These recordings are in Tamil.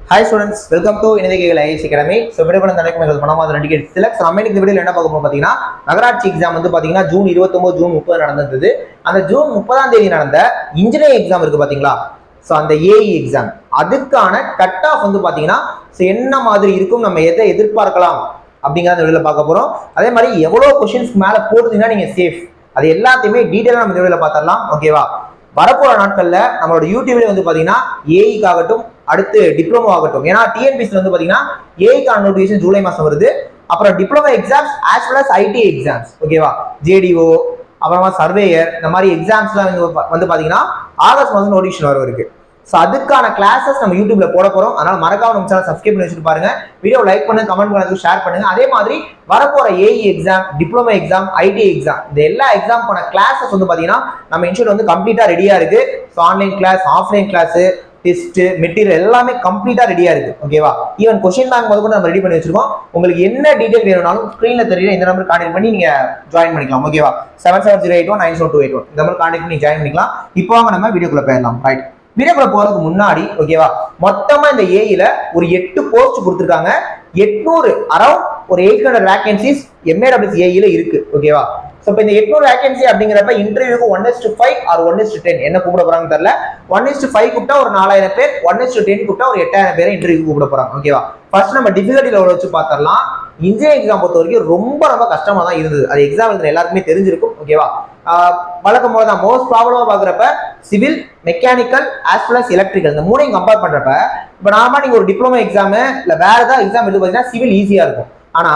ஹாய் ஸ்டூடெண்ட்ஸ் வெல்கம் டு இணையகைகள் ஐஎஸ் அகாடமி ஸோ விடுபடம் நடக்கும் எங்கள் மனமாத நடிகர் சிலக்ஸ் நம்ம இன்னைக்கு இந்த வீடியோவில் என்ன பார்க்க போறோம் பார்த்தீங்கன்னா நகராட்சி எக்ஸாம் வந்து பார்த்தீங்கன்னா ஜூன் இருபத்தொம்போது ஜூன் முப்பது நடந்தது அந்த ஜூன் முப்பதாம் தேதி நடந்த இன்ஜினியரிங் எக்ஸாம் இருக்கு பார்த்தீங்களா ஸோ அந்த ஏஇ எக்ஸாம் அதுக்கான கட் ஆஃப் வந்து பார்த்தீங்கன்னா ஸோ என்ன மாதிரி இருக்கும் நம்ம எதை எதிர்பார்க்கலாம் அப்படிங்கிறத இந்த வீடியோவில் பார்க்க போகிறோம் அதே மாதிரி எவ்வளோ கொஷின்ஸ்க்கு மேலே போட்டுட்டீங்கன்னா நீங்கள் சேஃப் அது எல்லாத்தையுமே டீட்டெயிலாக நம்ம இந்த வீடியோவில் பார்த்துடலாம் ஓகேவா வரப்போற நாட்கள்ல நம்மளோட யூடியூப்ல வந்து பாத்தீங்கன்னா ஏஐக்கு ஆகட்டும் அடுத்து டிப்ளமோ ஆகட்டும் ஏன்னா டிஎன்பிசி வந்து பாத்தீங்கன்னா ஏஐக்கான நோட்டிஃபிகேஷன் ஜூலை மாசம் வருது அப்புறம் diploma exams as well as IT exams ஓகேவா ஜேடிஓ அப்புறமா சர்வேயர் இந்த மாதிரி எக்ஸாம்ஸ்லாம் வந்து பா- வந்து பாத்தீங்கன்னா ஆகஸ்ட் மாதம் நோட்டிஃபிகேஷன் வர இருக்கு ஸோ அதுக்கான கிளாஸஸ் நம்ம யூடியூப்ல போட போறோம் அதனால மறக்காம நம்ம சேனல் சப்ஸ்கிரைப் பண்ணி வச்சுட்டு பாருங்க வீடியோ லைக் பண்ணுங்க கமெண்ட் பண்ணுங்க ஷேர் பண்ணுங்க அதே மாதிரி வரப்போற AE exam diploma exam IT exam இந்த எல்லா எக்ஸாம் போன கிளாஸஸ் வந்து பாத்தீங்கன்னா நம்ம இன்ஸ்டியூட் வந்து கம்ப்ளீட்டா ரெடியா இருக்கு so online class offline class test material எல்லாமே கம்ப்ளீட்டா ரெடியா இருக்கு ஓகேவா ஈவன் கொஸ்டின் பேங்க் முதல் கூட நம்ம ரெடி பண்ணி வச்சிருக்கோம் உங்களுக்கு என்ன டீடைல் வேணும்னாலும் ஸ்க்ரீன்ல தெரியல இந்த நம்பர் கான்டாக்ட் பண்ணி நீங்க ஜாயின் பண்ணிக்கலாம் ஓகேவா seven seven zero eight one nine seven two eight one இந்த நம்பர் கான்டாக்ட் பண்ணி ஜாயின் பண்ணிக்கலாம் இப்போ வாங்க நம்ம வீடியோக்குள்ள போயிடலாம் ரைட் வீடியோக்குள்ள போறதுக்கு முன்னாடி ஓகேவா மொத்தமா இந்த ஏஇல ஒரு எட்டு போஸ்ட் கொடுத்துருக்காங்க எட்நூறு அரௌண்ட் ஒரு எயிட் ஹண்ட்ரட் வேகன்சிஸ் எம்ஏடபிள்யூஸ் ஏஇல இருக்கு ஓகேவா ஸோ இப்போ இந்த எட்நூறு வேகன்சி அப்படிங்கிறப்ப இன்டர்வியூக்கு one is to five are one is to ten என்ன கூப்பிட போறாங்கன்னு தெரியல ஒன் இஸ் டு ஃபைவ் கூப்பிட்டா ஒரு நாலாயிரம் பேர் ஒன் இஸ் டு டென் கூப்பிட்டா ஒரு எட்டாயிரம் பேரை இன்டர்வியூ கூப்பிட போறாங்க ஓகேவா ஃபர்ஸ்ட் நம்ம டிஃபிகல்ட்டி லெவல் வச்சு பார்த்தரலாம் இன்ஜினியரிங் எக்ஸாம் பொறுத்த வரைக்கும் ரொம்ப ரொம்ப கஷ்டமா தான் இருந்தது அது எக்ஸாம் எழுதுற எல்லாருக்குமே தெரிஞ்சிருக்கும் ஓகேவா ஆஹ் வழக்கம் போல தான் மோஸ்ட் ப்ராப்ளமா பாக்குறப்ப civil mechanical as well as electrical இந்த மூணையும் கம்பேர் பண்றப்ப இப்போ நாம நீங்க ஒரு டிப்ளமோ எக்ஸாம் இல்ல வேற ஏதாவது எக்ஸாம் எழுது பார்த்தீங்கன்னா சிவில் ஈஸியா இருக்கும் ஆனா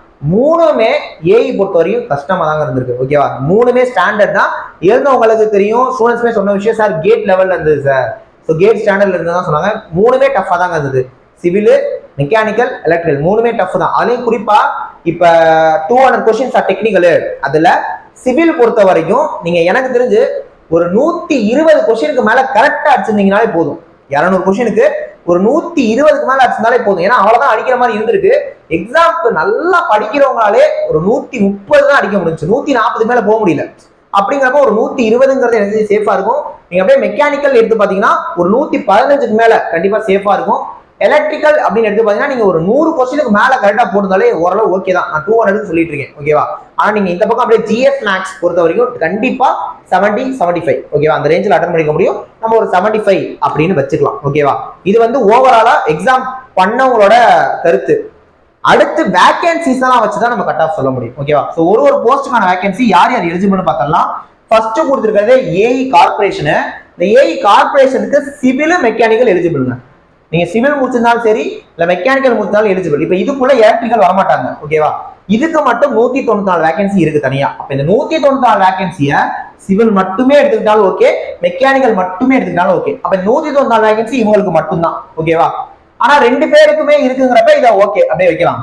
மூணுமே ஏஐ பொறுத்த வரையும் கஷ்டமா தாங்க இருந்திருக்கு ஓகேவா மூணுமே ஸ்டாண்டர்ட் தான் எழுந்தவங்களுக்கு தெரியும் ஸ்டூடெண்ட்ஸ்மே சொன்ன விஷயம் சார் கேட் லெவல்ல இருந்தது சார் ஸோ கேட் ஸ்டாண்டர்ட்ல இருந்து தான் சொன்னாங்க மூணுமே டஃபா தாங்க இருந்தது சிவில் மெக்கானிக்கல் எலக்ட்ரிக்கல் மூணுமே டஃப் தான் அதுலயும் குறிப்பா இப்ப two hundred questions are technical அதுல சிவில் பொறுத்த வரைக்கும் நீங்க எனக்கு தெரிஞ்சு ஒரு நூத்தி இருபது கொஸ்டினுக்கு மேல கரெக்டா அடிச்சிருந்தீங்கனாலே போதும் இரநூறு கொஸ்டினுக்கு ஒரு நூத்தி இருபதுக்கு மேல அடிச்சிருந்தாலே போதும் ஏன்னா அவ்வளவுதான் அடிக்கிற மாதிரி இருந்திருக்கு எக்ஸாம்க்கு நல்லா படிக்கிறவங்களாலே ஒரு நூத்தி முப்பது தான் அடிக்க முடிஞ்சு நூத்தி நாற்பது மேல போக முடியல அப்படிங்கிறப்ப ஒரு நூத்தி இருபதுங்கிறது எனக்கு சேஃபா இருக்கும் நீங்க அப்படியே மெக்கானிக்கல் எடுத்து பாத்தீங்கன்னா ஒரு நூத்தி பதினஞ்சுக்கு மேல கண்டிப்பா சேஃபா இருக்கும் எலக்ட்ரிக்கல் அப்படின்னு எடுத்து பாத்தீங்கன்னா நீங்க ஒரு நூறு கொஸ்டினுக்கு மேல கரெக்டா போட்டிருந்தாலே ஓரளவு ஓகே தான் நான் டூ ஹண்ட்ரட் சொல்லிட்டு இருக்கேன் ஓகேவா ஆனா நீங்க இந்த பக்கம் அப்படியே ஜிஎஸ் மேக்ஸ் பொறுத்த வரைக்கும் கண்டிப்பா செவன்டி செவன்டி ஃபைவ் ஓகேவா அந்த ரேஞ்சில் அட்டன் பண்ணிக்க முடியும் நம்ம ஒரு செவன்டி ஃபைவ் அப்படின்னு வச்சுக்கலாம் ஓகேவா இது வந்து ஓவராலா எக்ஸாம் பண்ணவங்களோட கருத்து அடுத்து வேகன்சிஸ் எல்லாம் வச்சு தான் நம்ம கட் ஆஃப் சொல்ல முடியும் ஓகேவா ஸோ ஒரு ஒரு போஸ்ட்டுக்கான வேகன்சி யார் யார் எலிஜிபிள்னு பார்த்தலாம் ஃபர்ஸ்ட் கொடுத்துருக்கிறது ஏஇ கார்பரேஷனு இந்த ஏஇ கார்பரேஷனுக்கு சிவில் மெக்கானிக்கல் எலிஜிபிள்ங்க நீங்க சிவில் முடிச்சிருந்தாலும் சரி இல்ல மெக்கானிக்கல் முடிச்சிருந்தாலும் எலிஜிபிள் இப்போ இதுக்குள்ள எலக்ட்ரிக்கல் வரமாட்டாங்க ஓகேவா இதுக்கு மட்டும் நூத்தி தொண்ணூத்தி நாலு வேகன்சி இருக்கு தனியா அப்ப இந்த நூத்தி தொண்ணூத்தி நாலு வேகன்சிய சிவில் மட்டுமே எடுத்துக்கிட்டாலும் ஓகே மெக்கானிக்கல் மட்டுமே எடுத்துக்கிட்டாலும் ஓகே அப்ப இந்த நூத்தி தொண்ணூத்தி நாலு வேகன்சி இவங்களுக்கு மட்டும்தான் ஓகேவா ஆனா ரெண்டு பேருக்குமே இருக்குங்கிறப்ப இதை ஓகே அப்படியே வைக்கலாம்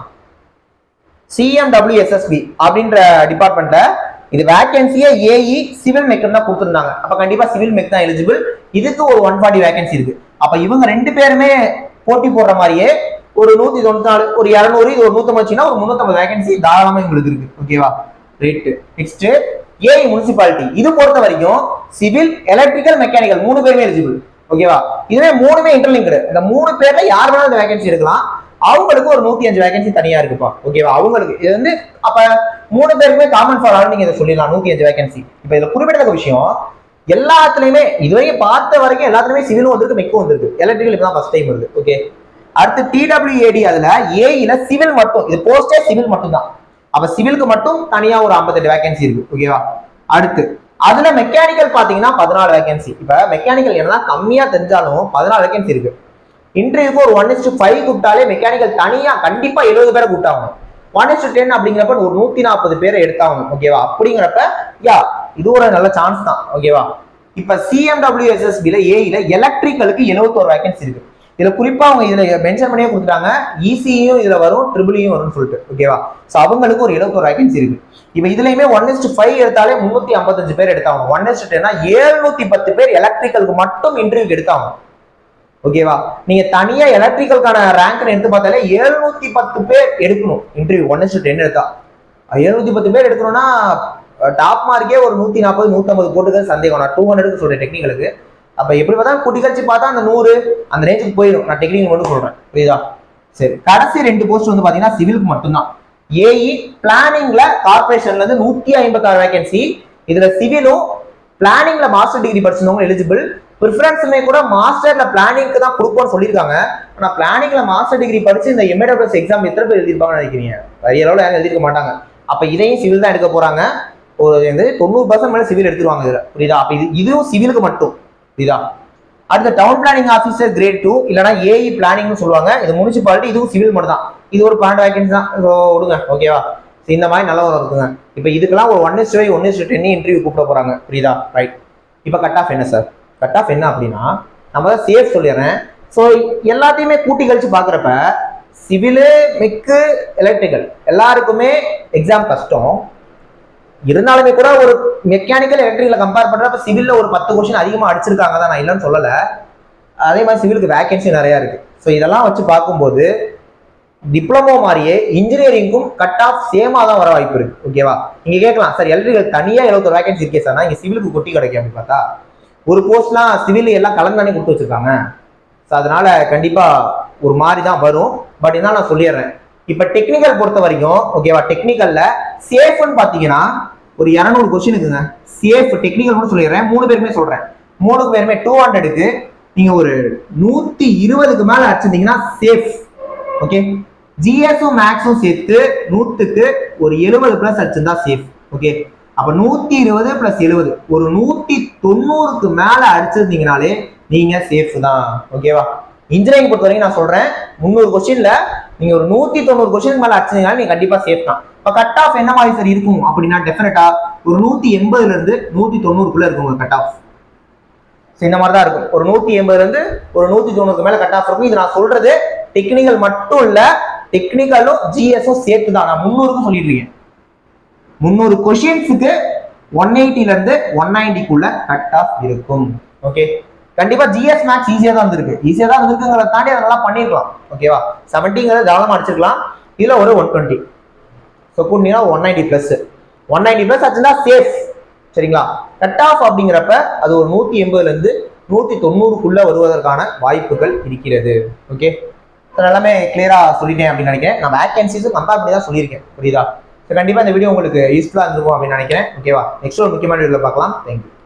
சிஎம்டபிள்யூஎஸ்எஸ்பி அப்படின்ற டிபார்ட்மெண்ட்ல இது வேகன்சியே ஏஇ சிவில் மெக்கன் தான் கொடுத்துருந்தாங்க அப்ப கண்டிப்பா சிவில் மெக் தான் எலிஜிபிள் இதுக்கு ஒரு ஒன் ஃபார்ட்டி வேகன்சி இருக்கு அப்ப இவங்க ரெண்டு பேருமே போட்டி போடுற மாதிரியே ஒரு நூத்தி தொண்ணூத்தி நாலு ஒரு இரநூறு இது ஒரு நூத்தம்பது வச்சுன்னா ஒரு முன்னூத்தம்பது வேகன்சி தாராளமா இவங்களுக்கு இருக்கு ஓகேவா ரைட்டு நெக்ஸ்ட் ஏஐ முனிசிபாலிட்டி இது பொறுத்த வரைக்கும் சிவில் எலக்ட்ரிக்கல் மெக்கானிக்கல் மூணு பேருமே எலிஜிபிள் ஓகேவா இதுவே மூணுமே இன்டர்லிங்க்டு இந்த மூணு பேர்ல யார் வேணாலும் இந்த வேகன்சி எடுக்கலாம் அவங்களுக்கு ஒரு நூத்தி அஞ்சு வேகன்சி தனியா இருக்குப்பா ஓகேவா அவங்களுக்கு இது வந்து அப்ப மூணு பேருக்குமே காமன் ஃபார் ஆல் நீங்க இதை சொல்லிடலாம் நூத்தி அஞ்சு வேகன்சி இப்ப இதுல குறிப்பிடத்தக்க விஷயம் எல்லாத்துலயுமே இதுவரைக்கும் பார்த்த வரைக்கும் எல்லாத்துலயுமே சிவிலும் வந்திருக்கு மெக்கும் வந்திருக்கு எலக்ட்ரிக்கல் இப்பதான் ஃபர்ஸ்ட் டைம் வருது ஓகே அடுத்து டிடபிள்யூஏடி அதுல ஏஇல சிவில் மட்டும் இது போஸ்டே சிவில் மட்டும் தான் அப்ப சிவிலுக்கு மட்டும் தனியா ஒரு 58 வேகன்சி இருக்கு ஓகேவா அடுத்து அதுல மெக்கானிக்கல் பாத்தீங்கன்னா பதினாலு வேகன்சி இப்ப மெக்கானிக்கல் என்னதான் கம்மியா தெரிஞ்சாலும் பதினாலு வேகன்சி இருக்கு இன்டர்வியூக்கு ஒரு ஒன் இஸ் டு ஃபைவ் கூப்பிட்டாலே மெக்கானிக்கல் தனியா கண்டிப்பா எழுபது பேரை கூப்பிட்டாங்க ஒன் இஸ் டு டென் அப்படிங்கிறப்ப ஒரு நூத்தி நாற்பது பேரை எடுத்தாங்க ஓகேவா அப்படிங்கிறப்ப யா இது ஒரு நல்ல சான்ஸ் தான் ஓகேவா இப்ப சிஎம்டபிள்யூஎஸ்எஸ்பில ஏஇல எலக்ட்ரிக்கலுக்கு எழுபத்தோரு வேகன்சி இருக்கு இதுல குறிப்பா அவங்க இதுல மென்ஷன் பண்ணியே கொடுத்துட்டாங்க இசியும் இதுல வரும் ட்ரிபிளியும் வரும்னு சொல்லிட்டு ஓகேவா சோ அவங்களுக்கு ஒரு எழுபத்தோரு வேகன்சி இருக்கு இப்ப இதுலயுமே ஒன் இஸ்ட் ஃபைவ் எடுத்தாலே முன்னூத்தி ஐம்பத்தஞ்சு பேர் எடுத்தாங்க ஒன் இஸ்ட் டென்னா ஏழ்நூத்தி பத்து பேர் எலக்ட்ரிக்கலுக்கு மட்டும் இன்டர்வியூக்கு எடுத்தாங்க ஓகேவா நீங்க தனியா எலக்ட்ரிக்கலுக்கான ரேங்க் எடுத்து பார்த்தாலே எழுநூத்தி பத்து பேர் எடுக்கணும் இன்டர்வியூ ஒன் இஸ்ட் டென் எடுத்தா எழுநூத்தி பத்து பேர் எடுக்கணும்னா டாப் மார்க்கே ஒரு நூத்தி நாற்பது நூத்தம்பது போட்டுக்கிறது சந்தேகம் நான் டூ ஹண்ட்ரடுக்கு சொல்றேன் டெக்னிக்கலுக்கு அப்ப எப்படி பார்த்தா கூட்டி கழிச்சு பார்த்தா அந்த நூறு அந்த ரேஞ்சுக்கு போயிடும் நான் டெக்னிக் மட்டும் சொல்றேன் புரியுதா சரி கடைசி ரெண்டு போஸ்ட் வந்து பாத்தீங்கன்னா சிவிலுக்கு மட்டும்தான் ஏஇ பிளானிங்ல கார்பரேஷன்ல இருந்து நூத்தி ஐம்பத்தாறு வேகன்சி இதுல சிவிலும் பிளானிங்ல மாஸ்டர் டிகிரி படிச்சிருந்தவங்க எலிஜிபிள் ப்ரிஃபரன்ஸுமே கூட மாஸ்டர்ல பிளானிங்க்கு தான் கொடுப்போம்னு சொல்லியிருக்காங்க ஆனா பிளானிங்ல மாஸ்டர் டிகிரி படிச்சு இந்த எம்ஏடபிள்எஸ் எக்ஸாம் எத்தனை பேர் எழுதிருப்பாங்கன்னு நினைக்கிறீங்க நிறைய அளவில் யாரும் எழுதிருக்க மாட்டாங்க அப்ப இதையும் சிவில் தான் எடுக்க போறாங்க ஒரு வந்து தொண்ணூறு பர்சன்ட் மேல சிவில் எடுத்துருவாங்க இதுல புரியுதா அப்ப இது இதுவும் சிவிலுக்கு மட்டும் புரியுதா அடுத்த town planning officer grade two இல்லைனா ஏஇ பிளானிங்னு சொல்லுவாங்க இது முனிசிபாலிட்டி இதுவும் சிவில் மட்டும் தான் இது ஒரு பன்னெண்டு வேகன்சி தான் ஸோ விடுங்க ஓகேவா So, இந்த மாதிரி நல்ல இருக்குங்க இப்போ இதுக்கெல்லாம் ஒரு one is five one is ten interview கூப்பிட போறாங்க புரியுதா ரைட் இப்போ கட் ஆஃப் என்ன சார் கட் ஆஃப் என்ன அப்படின்னா நம்ம தான் சேஃப் சொல்லிடுறேன் ஸோ எல்லாத்தையுமே கூட்டி கழிச்சு பார்க்குறப்ப சிவிலு மெக்கு எலக்ட்ரிக்கல் எல்லாருக்குமே எக்ஸாம் கஷ்டம் இருந்தாலுமே கூட ஒரு மெக்கானிக்கல் எலக்ட்ரிக்கல கம்பேர் பண்றப்ப சிவில்ல ஒரு பத்து கொஸ்டின் அதிகமா அடிச்சிருக்காங்க தான் நான் இல்லைன்னு சொல்லல அதே மாதிரி சிவிலுக்கு வேகன்சி நிறைய இருக்கு ஸோ இதெல்லாம் வச்சு பார்க்கும்போது டிப்ளமோ மாதிரியே இன்ஜினியரிங்கும் கட் ஆஃப் சேமா தான் வர வாய்ப்பு இருக்கு ஓகேவா நீங்க கேட்கலாம் சார் எலக்ட்ரிக்கல் தனியா எழுபத்தொரு வேகன்சி இருக்கே சார் இங்க சிவிலுக்கு கொட்டி கிடைக்கும் அப்படின்னு பார்த்தா ஒரு போஸ்ட்லாம் சிவில் எல்லாம் கலந்து தானே கொடுத்து வச்சிருக்காங்க ஸோ அதனால கண்டிப்பா ஒரு மாதிரி தான் வரும் பட் என்ன நான் சொல்லிடுறேன் இப்போ டெக்னிக்கல் பொறுத்த வரைக்கும் ஓகேவா டெக்னிக்கல்ல சேஃப்னு பார்த்தீங்கன்னா ஒரு இரநூறு கொஸ்டின் இருக்குங்க சேஃப் டெக்னிக்கல் மட்டும் சொல்லிடுறேன் மூணு பேருமே சொல்றேன் மூணு பேருமே டூ ஹண்ட்ரடுக்கு நீங்க ஒரு நூத்தி இருபதுக்கு மேல அடிச்சிருந்தீங்கன்னா சேஃப் ஓகே ஜிஎஸும் மேக்ஸும் சேர்த்து நூத்துக்கு ஒரு எழுபது பிளஸ் அடிச்சிருந்தா சேஃப் ஓகே அப்ப நூத்தி இருபது பிளஸ் எழுபது ஒரு நூத்தி தொண்ணூறுக்கு மேல அடிச்சிருந்தீங்கனாலே நீங்க சேஃப் தான் ஓகேவா இன்ஜினியரிங் பொறுத்த வரைக்கும் நான் சொல்றேன் முந்நூறு கொஸ்டின்ல நீங்க ஒரு நூத்தி தொண்ணூறு கொஸ்டின் மேல அடிச்சீங்கன்னா நீங்க கண்டிப்பா சேஃப் தான் இப்ப கட் ஆஃப் என்ன மாதிரி சார் இருக்கும் அப்படின்னா டெஃபினட்டா ஒரு நூத்தி எண்பதுல இருந்து நூத்தி தொண்ணூறுக்குள்ள இருக்கும் கட் ஆஃப் ஸோ இந்த மாதிரி தான் இருக்கும் ஒரு நூத்தி எண்பதுல இருந்து ஒரு நூத்தி தொண்ணூறுக்கு மேல கட் ஆஃப் இருக்கும் இது நான் சொல்றது டெக்னிக்கல் மட்டும் இல்ல டெக்னிக்கலும் ஜிஎஸும் சேர்த்து தான் நான் முந்நூறுக்கும் சொல்லிட்டு இருக்கேன் முந்நூறு கொஷின்ஸுக்கு ஒன் எயிட்டில இருந்து ஒன் நைன்டிக்குள்ள கட் ஆஃப் இருக்கும் ஓகே கண்டிப்பா ஜிஎஸ் மேக்ஸ் ஈஸியா தான் இருந்திருக்கு ஈஸியா தான் இருந்திருக்குங்கிறத தாண்டி அதை நல்லா பண்ணிருக்கலாம் ஓகேவா செவன்ட்டிங்கிறத தாராளமா அடிச்சிருக்கலாம் இதுல ஒரு ஒன் டுவெண்ட்டி ஸோ கூட்டினீங்கன்னா one ninety plus one ninety plus ஆச்சுன்னா சேஃப் சரிங்களா கட் ஆஃப் அப்படிங்கிறப்ப அது ஒரு நூத்தி எண்பதுல இருந்து நூத்தி தொண்ணூறுக்குள்ள வருவதற்கான வாய்ப்புகள் இருக்கிறது ஓகே ஸோ எல்லாமே கிளியரா சொல்லிட்டேன் அப்படின்னு நினைக்கிறேன் நான் வேகன்சிஸும் கம்பேர் பண்ணி தான் சொல்லியிருக்கேன் புரியுதா ஸோ கண்டிப்பா இந்த வீடியோ உங்களுக்கு யூஸ்ஃபுல்லா இருந்திருக்கும் அப்படின்னு நினைக்கிறேன் ஓகேவா நெக்ஸ்ட் ஒரு முக்கியமான வீடியோவில் பார்க்கலாம் தேங்க்யூ